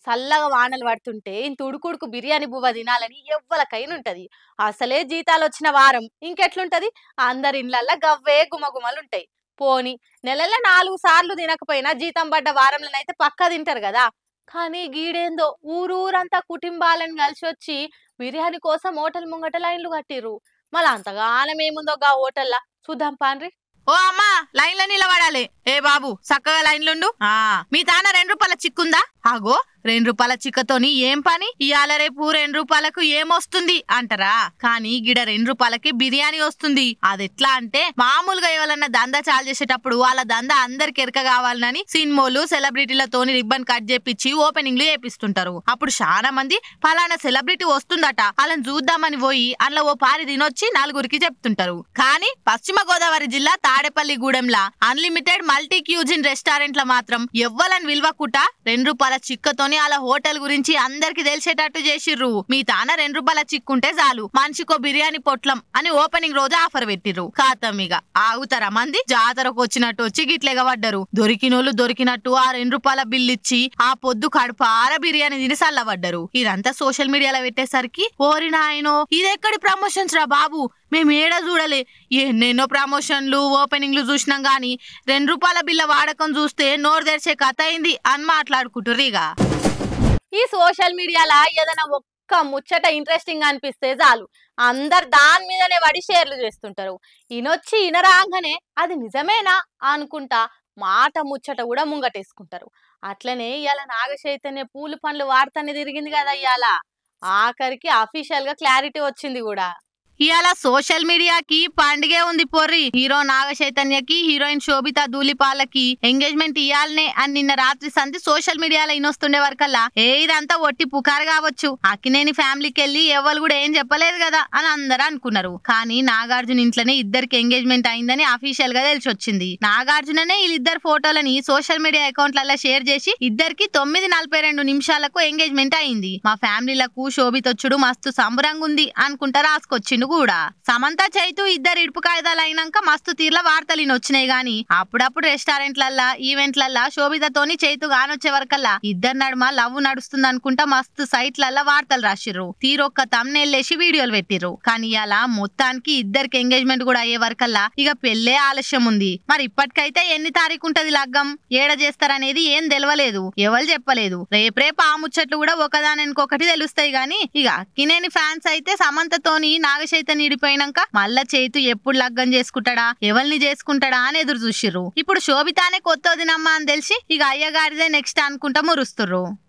చల్లగా వానలు పడుతుంటే ఇంత ఉడుకుడుకు బిర్యానీ బువ్వ తినాలని ఎవ్వలకైనా ఉంటది అసలే జీతాలు వచ్చిన వారం ఇంకెట్లుంటది అందరి ఇళ్ళల్లో గవ్వే గుమగుమలు ఉంటాయి పోని నెలల నాలుగు సార్లు తినకపోయినా జీతం పడ్డ వారంలోనైతే పక్కా తింటారు కదా కానీ గీడేందో ఊరూరంతా కుటుంబాలను కలిసి వచ్చి బిర్యానీ కోసం హోటల్ ముంగట లైన్లు కట్టిర్రు మళ్ళీ అంతగానం ఏముందో గా హోటల్లా చూద్దాం పాన్రి ఓ అమ్మా లైన్ లో నిలబడాలి ఏ బాబు చక్కగా లైన్లుండు ఆ మీ తాన రెండు రూపాయల చిక్కుందా ఆగో రెండు రూపాయల చిక్కతోని ఏం పని ఇవాళ రేపు రెండు రూపాయలకు ఏమొస్తుంది అంటారా కానీ గిడ రెండు రూపాయలకి బిర్యానీ వస్తుంది అది ఎట్లా అంటే మామూలుగా ఎవరన్నా దందా చాలు చేసేటప్పుడు వాళ్ళ దందా అందరికి ఎరక కావాలని సినిమాలు సెలబ్రిటీలతోని రిబ్బన్ కట్ చేపించి ఓపెనింగ్లు చేపిస్తుంటారు అప్పుడు చాలా మంది ఫలానా సెలబ్రిటీ వస్తుందట వాళ్ళని చూద్దామని పోయి అందులో ఓ పారి తినొచ్చి నలుగురికి చెప్తుంటారు కానీ పశ్చిమ గోదావరి జిల్లా తాడేపల్లి గూడెంలా అన్లిమిటెడ్ మల్టీ క్యూజిన్ రెస్టారెంట్ లో మాత్రం ఎవ్వలని విలువకుట రెండు రూపాయల చిక్కతోని అలా హోటల్ గురించి అందరికి తెలిసేటట్టు చేసిర్రు మీ తాన రెండు రూపాయల చిక్కుంటే చాలు మనిషికో బిర్యానీ పొట్లం అని ఓపెనింగ్ రోజు ఆఫర్ పెట్టిర్రు ఖాతం ఇక ఆగుతారా మంది జాతరకు వచ్చినట్టు వచ్చి గిట్లెగబడ్డరు దొరికినోళ్ళు దొరికినట్టు ఆ రెండు రూపాయల బిల్లు ఇచ్చి ఆ పొద్దు కడుపార బిర్యానీ తిని సల్లబడ్డరు ఇదంతా సోషల్ మీడియాలో పెట్టేసరికి ఓరి నాయనో ఇదెక్కడి ప్రమోషన్స్ రా బాబు మేము ఏడ చూడలే ఎన్నెన్నో ప్రమోషన్లు ఓపెనింగ్లు చూసినాం గాని రెండు రూపాయల బిల్ల వాడకం చూస్తే నోరు తెరిచే కథ అయింది అని మాట్లాడుకుంటుర్రు ఇక ఈ సోషల్ మీడియాలో ఏదైనా ఒక్క ముచ్చట ఇంట్రెస్టింగ్ అనిపిస్తే చాలు అందరు దాని మీదనే పడి షేర్లు చేస్తుంటారు ఈయనొచ్చి ఈయనరాగానే అది నిజమేనా అనుకుంటా మాట ముచ్చట కూడా ముంగటేసుకుంటారు అట్లనే ఇవాళ నాగ చైతన్య పూలు పండ్లు వార్తని తిరిగింది కదా ఇవాళ ఆఖరికి అఫీషియల్ గా క్లారిటీ వచ్చింది కూడా ఇవాళ సోషల్ మీడియాకి పండుగే ఉంది పొర్రి హీరో నాగ చైతన్యకి హీరోయిన్ శోభిత ధూళిపాలకి ఎంగేజ్మెంట్ ఇయాలనే అని నిన్న రాత్రి సంతి సోషల్ మీడియాలో ఇనొస్తుండే వరకల్లా ఏ ఇదంతా ఒట్టి పుకారు కావచ్చు అక్కినేని ఫ్యామిలీకి వెళ్ళి ఎవరు కూడా ఏం చెప్పలేదు కదా అని అందరూ అనుకున్నారు కానీ నాగార్జున ఇంట్లోనే ఇద్దరికి ఎంగేజ్మెంట్ అయిందని అఫీషియల్ గా తెలిసి వచ్చింది నాగార్జుననే వీళ్ళిద్దరు ఫోటోలని సోషల్ మీడియా అకౌంట్లలో షేర్ చేసి ఇద్దరికి తొమ్మిది నలభై రెండు నిమిషాలకు ఎంగేజ్మెంట్ అయింది మా ఫ్యామిలీలకు శోభితొచ్చుడు మస్తు సంబరంగా ఉంది అనుకుంటా రాసుకొచ్చిండు కూడా సమంత చైతు ఇద్దరు ఇడుపు కాయిదాలు అయినాక మస్తు తీర్ల వార్తలు ఈయన వచ్చినాయి గాని అప్పుడప్పుడు రెస్టారెంట్లల్లా ఈవెంట్లల్లా శోభితతోని చైతు గానొచ్చే వరకల్లా ఇద్దరు నడుమ లవ్ నడుస్తుంది అనుకుంటా మస్తు సైట్లల్లా వార్తలు రాసిర్రు తీరొక్క తమ్నేళ్ళేసి వీడియోలు పెట్టిర్రు కానీ ఇలా మొత్తానికి ఇద్దరికి ఎంగేజ్మెంట్ కూడా అయ్యే వరకల్లా ఇక పెళ్ళే ఆలస్యం ఉంది మరి ఇప్పటికైతే ఎన్ని తారీఖు ఉంటది లగ్గం ఏడ చేస్తారనేది ఏం తెలవలేదు ఎవరు చెప్పలేదు రేపు రేపు ఆ ముచ్చట్లు కూడా ఒకదానికొకటి తెలుస్తాయి గాని ఇక అక్కినేని ఫ్యాన్స్ అయితే సమంతతోని నాగచైతన్య ఇడిపోయినాక మళ్ళా చేతు ఎప్పుడు లగ్గం చేసుకుంటాడా ఎవరిని చేసుకుంటాడా అని ఎదురు చూసిర్రు ఇప్పుడు శోభితానే కొత్త వదినమ్మా అని తెలిసి ఇక అయ్యగారిదే నెక్స్ట్ అనుకుంటా మురుస్తుర్రు